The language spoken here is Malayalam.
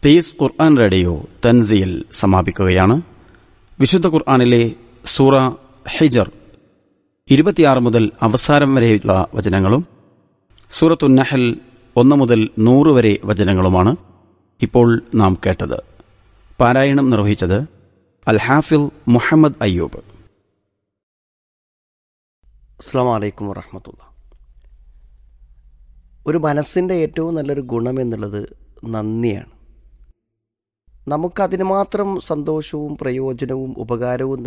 പീസ് ഖുർആൻ റേഡിയോ തൻസീൽ സമാപിക്കുകയാണ് വിശുദ്ധ ഖുർആനിലെ സൂറ ഹിജർ ഇരുപത്തിയാറ് മുതൽ അവസാനം വരെയുള്ള വചനങ്ങളും സൂറത്തു നഹൽ ഒന്ന് മുതൽ നൂറ് വരെ വചനങ്ങളുമാണ് ഇപ്പോൾ നാം കേട്ടത് പാരായണം നിർവഹിച്ചത് അൽ ഹാഫിൽ മുഹമ്മദ് അയ്യൂബ് അസ്സാം വലൈക്കും വറഹമത്തുള്ള ഒരു മനസ്സിൻ്റെ ഏറ്റവും നല്ലൊരു ഗുണം എന്നുള്ളത് നന്ദിയാണ് നമുക്കതിന് മാത്രം സന്തോഷവും പ്രയോജനവും ഉപകാരവും